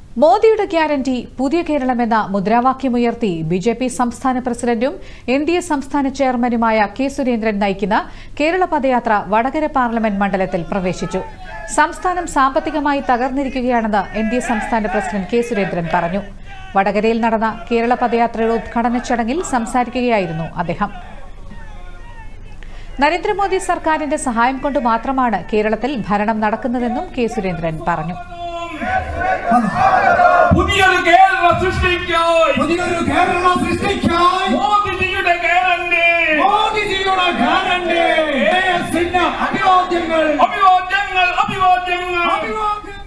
മോദിയുടെ ഗ്യാരണ്ടി പുതിയ കേരളമെന്ന മുദ്രാവാക്യമുയർത്തി ബി ജെ പി സംസ്ഥാന പ്രസിഡന്റും എൻ ഡി എ സംസ്ഥാന ചെയർമാനുമായ കെ സുരേന്ദ്രൻ നയിക്കുന്ന കേരള പദയാത്ര വടകര പാർലമെന്റ് മണ്ഡലത്തിൽ പ്രവേശിച്ചു സംസ്ഥാനം സാമ്പത്തികമായി തകർന്നിരിക്കുകയാണെന്ന് എൻ ഡി എ സംസ്ഥാന പ്രസിഡന്റ് കെ സുരേന്ദ്രൻ പറഞ്ഞു വടകരയിൽ നടന്ന കേരള പദയാത്രയുടെ ഉദ്ഘാടന ചടങ്ങിൽ സംസാരിക്കുകയായിരുന്നു അദ്ദേഹം നരേന്ദ്രമോദി സർക്കാരിന്റെ സഹായം കൊണ്ട് മാത്രമാണ് കേരളത്തിൽ ഭരണം നടക്കുന്നതെന്നും കെ സുരേന്ദ്രൻ പറഞ്ഞു പുതിയൊരു കേരള സൃഷ്ടിക്കായി പുതിയൊരു കേരള സൃഷ്ടിക്കാൻ മോദിജിയുടെ ഗ്യാരണ്ടി മോദിജിയുടെ ഗ്യാരണ്ടി അഭിവാദ്യങ്ങൾ അഭിവാദ്യങ്ങൾ അഭിവാദ്യങ്ങൾ അഭിവാദ്യങ്ങൾ